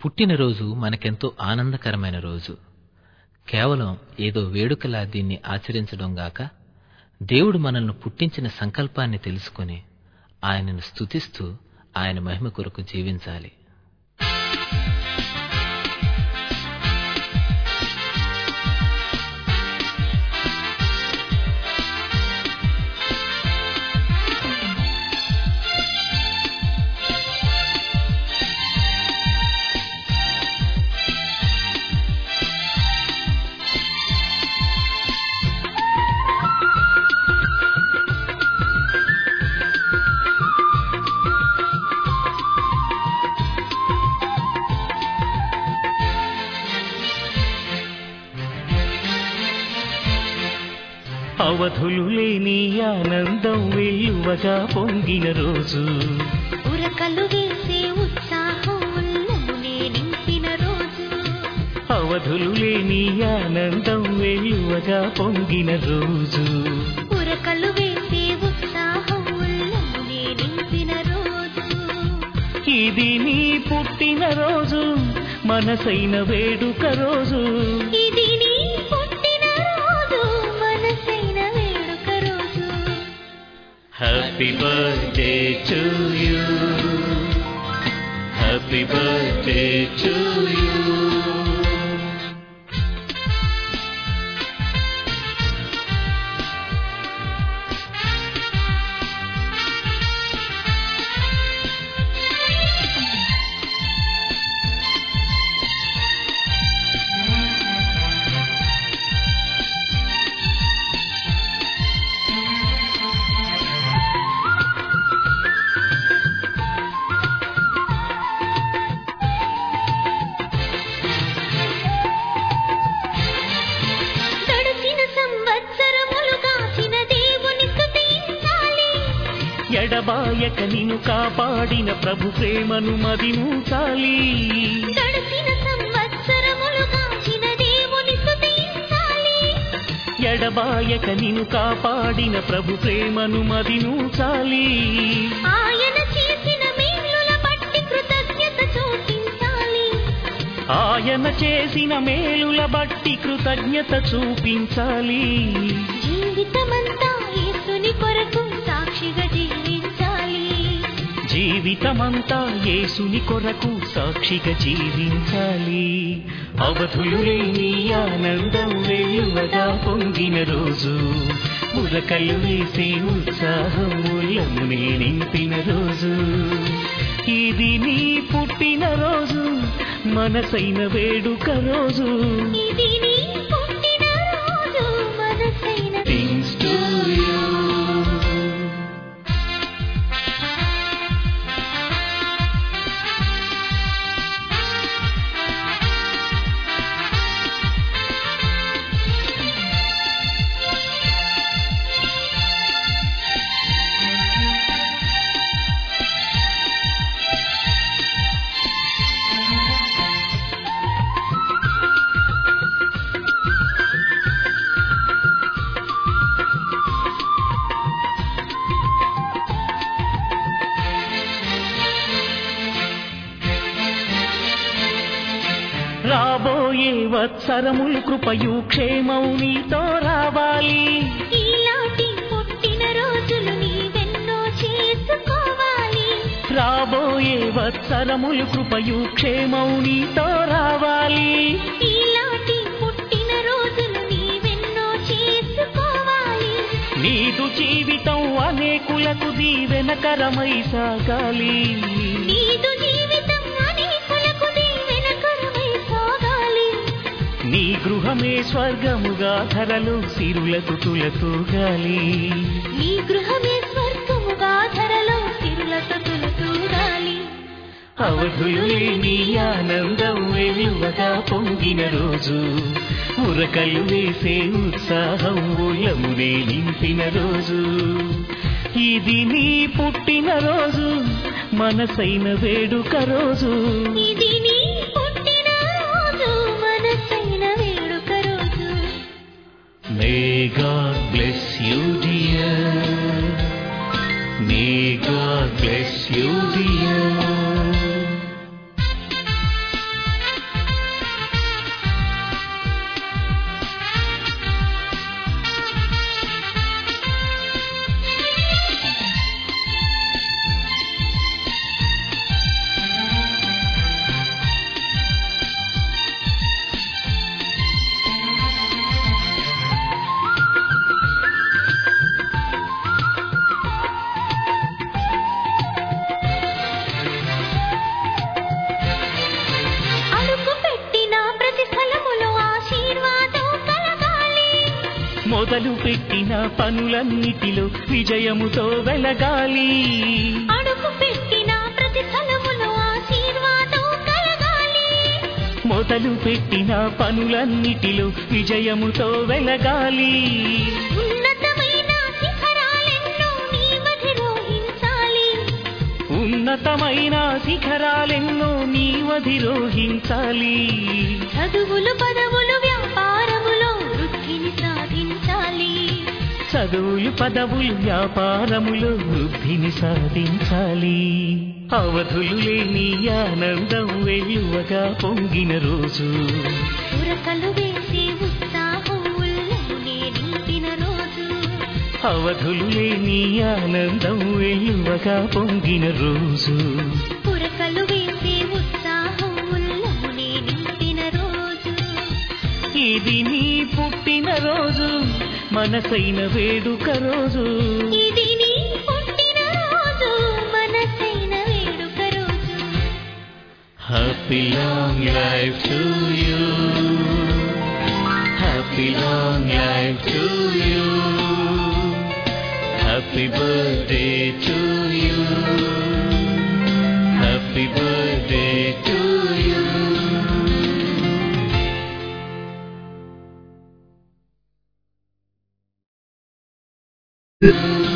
పుట్టినరోజు మనకెంతో ఆనందకరమైన రోజు కేవలం ఏదో వేడుకలా దీన్ని ఆచరించడం గాక దేవుడు మనల్ని పుట్టించిన సంకల్పాన్ని తెలుసుకొని ఆయనను స్తుతిస్తూ ఆయన మహిమ కొరకు జీవించాలి అవధులు లేని ఆనందం వెల్లువగా పొంగిన రోజు ఉరకలు వేసే ఉత్సాహం ఉల్లమునే నింపిన రోజు అవధులు లేని ఆనందం వెల్లువగా పొంగిన రోజు ఉరకలు వేసే ఉత్సాహం ఉల్లమునే నింపిన రోజు ఇది నీ పుట్టిన రోజు మనసైన వేడుక రోజు ఇది నీ పుట్టిన రోజు మనసైన వేడుక రోజు happy birthday to you happy birthday to you గడిచిన సంవత్సరములు కాచిన దేవుని స్తుతించాలి ఎడబాయక నిన్ను కాపాడిన ప్రభు ప్రేమను మదించాలి గడిచిన సంవత్సరములు కాచిన దేవుని స్తుతించాలి ఎడబాయక నిన్ను కాపాడిన ప్రభు ప్రేమను మదించాలి ఆయన చేసిన మేలుల బట్టి కృతజ్ఞత చూపించాలి ఆయన చేసిన మేలుల బట్టి కృతజ్ఞత చూపించాలి జీవితమంతా యేసుని కొరకు సాక్షిగా జీవించాలి జీవితమంతా యేసుని కొరకు సాక్షిగా జీవించాలి అవధులు లేని ఆనందం వెలువగా పొంగిన రోజు ఉరకలు వేసే ఉత్సాహం ఉల్లమునే నింపిన రోజు ఇది నీ పుట్టిన రోజు మనసైన వేడుక రోజు ఇది నీ పుట్టిన రోజు మనసైన Things to you. రాబోయే వత్సరములు కృపయు క్షేమం నీతో రావాలి ఈనాటి పుట్టిన రోజులు నీవెన్నో చేసుకోవాలి రాబోయే వత్సరములు కృపయు క్షేమం నీతో రావాలి ఈనాటి పుట్టిన రోజులు నీవెన్నో చేసుకోవాలి నీదు జీవితం అనేకులకు దీవెనకరమై సాగాలి నీదు జీవితం అనేకులకు దీవెనకరమై సాగాలి నీ గృహమే స్వర్గముగా ధరలు సిరులకు తులతూగాలి నీ గృహమే స్వర్గముగా ధరలో సిరులతో తులతూగాలి అవధులు లేని ఆనందం వెలువగా పొంగిన రోజు ఉరకలు వేసే ఉత్సాహం ఉల్లమునే నింపిన రోజు ఇది నీ పుట్టిన రోజు మనసైన వేడుక రోజు ఇది నీ పుట్టిన రోజు మనసైన వేడుక రోజు may God bless you dear may God bless you dear మొదలు పెట్టిన పనులన్నిటిలో విజయముతో వెలగాలి అడుగు పెట్టిన ప్రతి స్థలములో ఆశీర్వాదం కలగాలి మొదలు పెట్టిన పనులన్నిటిలో విజయముతో వెలగాలి ఉన్నతమైన శిఖరాలెన్నో నీవధిరోహించాలి ఉన్నతమైన శిఖరాలెన్నో నీవధిరోహించాలి చదువులు పదవులు వ్యాపారములో వృద్ధిని సాధించాలి చదువులు పదవులు వ్యాపారములో వృద్ధిని సాధించాలి అవధులు లేని ఆనందం వెలువగా పొంగిన రోజు ఉరకలు వేసే ఉత్సాహం ఉల్లమునే నింపిన రోజు అవధులు లేని ఆనందం వెలువగా పొంగిన రోజు ఉరకలు వేసే ఉత్సాహం ఉల్లమునే నింపిన రోజు ఇది నీ పుట్టిన రోజు మనసైన వేడుక రోజు ఇది నీ పుట్టిన రోజు మనసైన వేడుక రోజు happy long life to you happy long life to you happy birthday to you happy birthday to you Thank